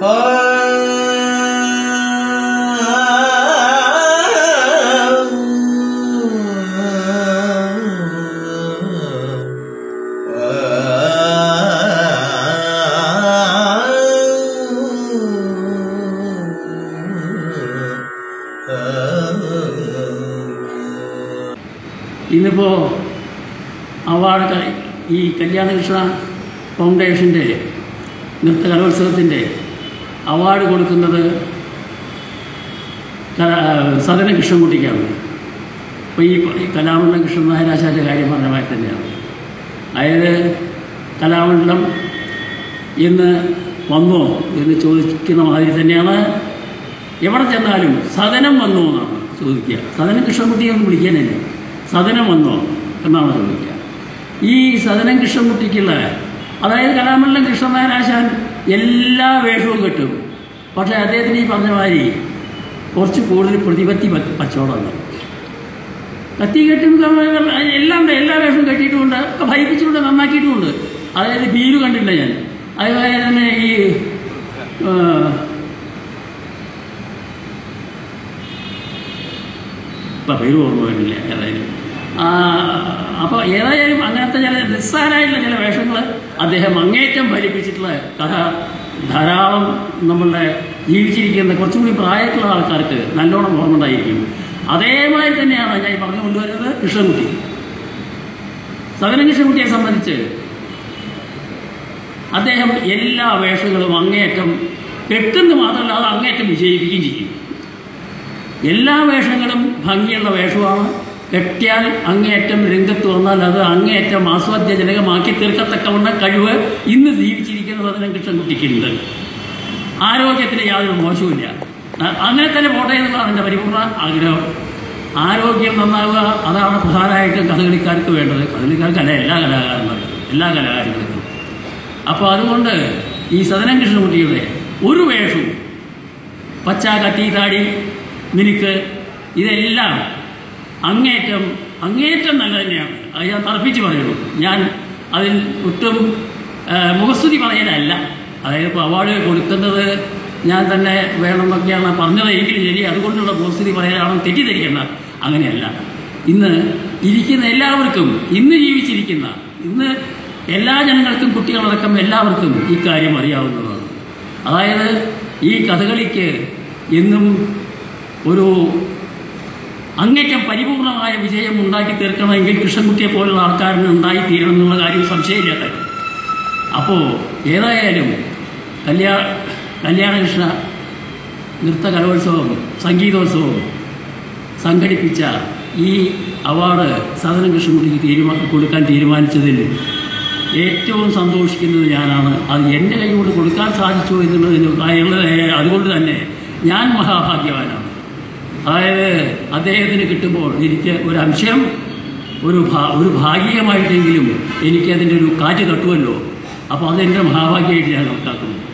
ഇന്നിപ്പോൾ അവാർഡ് ക- ഈ കല്യാണകൃഷ്ണ ഫൗണ്ടേഷൻ്റെ നൃത്ത കലോത്സവത്തിൻ്റെ അവാർഡ് കൊടുക്കുന്നത് ക- സദന കൃഷ്ണൻകുട്ടിക്കാണ് അപ്പോൾ ഈ ഈ കലാമണ്ഡലം കൃഷ്ണൻ നായരാശാൻ്റെ കാര്യം പറഞ്ഞ മാതിരി തന്നെയാണ് അതായത് കലാമണ്ഡലം ഇന്ന് വന്നോ എന്ന് ചോദിക്കുന്ന മാതിരി തന്നെയാണ് എവിടെ ചെന്നാലും സദനം വന്നോ എന്നാണ് ചോദിക്കുക സദനം കൃഷ്ണൻകുട്ടിയെ ഒന്ന് വിളിക്കാനില്ല സദനം വന്നോ എന്നാണ് ചോദിക്കുക ഈ സദനം കൃഷ്ണൻകുട്ടിക്കുള്ള അതായത് കലാമണ്ഡലം കൃഷ്ണനാരാശാൻ എല്ലാ വേഷവും കെട്ടും പക്ഷേ അദ്ദേഹത്തിന് ഈ പറഞ്ഞ മാതിരി കുറച്ച് കൂടുതൽ പ്രതിപത്തി പ- കച്ചവടമാണ് കത്തി കെട്ടും ക- എല്ലാം ഉണ്ട് എല്ലാ വേഷവും കെട്ടിയിട്ടുമുണ്ട് ഒക്കെ ഭരിപ്പിച്ചിട്ടുണ്ട് നന്നാക്കിയിട്ടുമുണ്ട് അതായത് ബീരു കണ്ടില്ല ഞാൻ അതുപോലെ തന്നെ ഈ ആ, ഇപ്പം പേര് ഓർമ്മ വരുന്നില്ല ഏതായാലും അപ്പോൾ ഏതായാലും അങ്ങനത്തെ ചില നിസ്സാരമായിട്ടുള്ള ചില വേഷങ്ങൾ അദ്ദേഹം അങ്ങേറ്റം ഫലിപ്പിച്ചിട്ടുള്ള കഥ ധാരാളം നമ്മളുടെ ജീവിച്ചിരിക്കുന്ന കുറച്ചും കൂടി പ്രായത്തിലുള്ള ആൾക്കാർക്ക് നല്ലോണം ഓർമ്മ ഉണ്ടായിരിക്കും അതേമാതിരി തന്നെയാണ് ഞാൻ ഈ പറഞ്ഞു കൊണ്ടുവരുന്നത് കൃഷ്ണൻകുട്ടി സകലൻ കൃഷ്ണൻകുട്ടിയെ സംബന്ധിച്ച് അദ്ദേഹം എല്ലാ വേഷങ്ങളും അങ്ങേയറ്റം കെട്ടുന്നത് മാത്രമല്ല അത് അങ്ങേയറ്റം വിജയിപ്പിക്കുകയും ചെയ്യും എല്ലാ വേഷങ്ങളും ഭംഗിയുള്ള വേഷമാണ് കെട്ടിയാൽ അങ്ങേയറ്റം രംഗത്ത് വന്നാൽ അത് അങ്ങേയറ്റം ആസ്വാദ്യജനകമാക്കി തീർക്കത്തക്കവണ്ണം കഴിവ് ഇന്ന് ജീവിച്ചിരിക്കുന്ന പതിനം കൃഷ്ണൻകുട്ടിക്കുണ്ട് ആരോഗ്യത്തിന് യാതൊരു മോശവുമില്ല അ- അങ്ങനെ തന്നെ പോട്ടെ എന്നുള്ളതാണ് എൻ്റെ പരിപൂർണ്ണ ആഗ്രഹം ആരോഗ്യം നന്നാവുക അതാണ് പ്രധാനമായിട്ടും കഥകളിക്കാർക്ക് വേണ്ടത് കഥകളിക്കാർക്കല്ല എല്ലാ കലാകാരന്മാർക്കും എല്ലാ കലാകാരികൾക്കും അപ്പോൾ അതുകൊണ്ട് ഈ സദനം കൃഷ്ണൻകുട്ടിയുടെ ഒരു വേഷവും പച്ച കത്തി താടി മിനുക്ക് ഇതെല്ലാം അങ്ങേറ്റം അങ്ങേറ്റം നല്ല തന്നെയാണ് അത് ഞാൻ തറപ്പിച്ച് പറയുന്നു ഞാൻ അതിൽ ഒട്ടും ആ, മുഖസ്തുതി പറയലല്ല അതായത് ഇപ്പോൾ അവാർഡ് കൊടുക്കുന്നത് ഞാൻ തന്നെ വേണമെന്നൊക്കെയാണ് പറഞ്ഞത് എങ്കിലും ശരി അതുകൊണ്ടുള്ള മുഖസ്തുതി പറയലാണെന്ന് തെറ്റിദ്ധരിക്കേണ്ട അങ്ങനെയല്ല ഇന്ന് ഇരിക്കുന്ന എല്ലാവർക്കും ഇന്ന് ജീവിച്ചിരിക്കുന്ന ഇന്ന് എല്ലാ ജനങ്ങൾക്കും കുട്ടികളടക്കം എല്ലാവർക്കും ഈ കാര്യം അറിയാവുന്നതാണ് അതായത് ഈ കഥകളിക്ക് എന്നും ഒരു അങ്ങേറ്റം പരിപൂർണമായ വിജയം ഉണ്ടാക്കി തീർക്കണമെങ്കിൽ കൃഷ്ണൻകുട്ടിയെ പോലുള്ള ആൾക്കാരിന് ഉണ്ടായി തീരണം എന്നുള്ള കാര്യം സംശയമില്ല കാര്യം അപ്പോൾ ഏതായാലും കല്യാ കല്യാണകൃഷ്ണ നൃത്ത കലോത്സവം സംഗീതോത്സവം സംഘടിപ്പിച്ച ഈ അവാർഡ് സദനം കൃഷ്ണൻകുട്ടിക്ക് തീരുമാ കൊടുക്കാൻ തീരുമാനിച്ചതിൽ ഏറ്റവും സന്തോഷിക്കുന്നത് ഞാനാണ് അത് എൻ്റെ കൈ കൊണ്ട് കൊടുക്കാൻ സാധിച്ചു എന്നുള്ളതിന് ഉള്ള- അതുകൊണ്ട് തന്നെ ഞാൻ മഹാഭാഗ്യവാനാണ് അതായത് അദ്ദേഹത്തിന് കിട്ടുമ്പോൾ എനിക്ക് ഒരു അംശം ഒരു ഭാ ഒരു ഭാഗികമായിട്ടെങ്കിലും എനിക്കതിൻ്റെ ഒരു കാറ്റ് തട്ടുമല്ലോ അപ്പോൾ അതെൻ്റെ മഹാഭാഗ്യമായിട്ട് ഞാൻ കണക്കാക്കുന്നു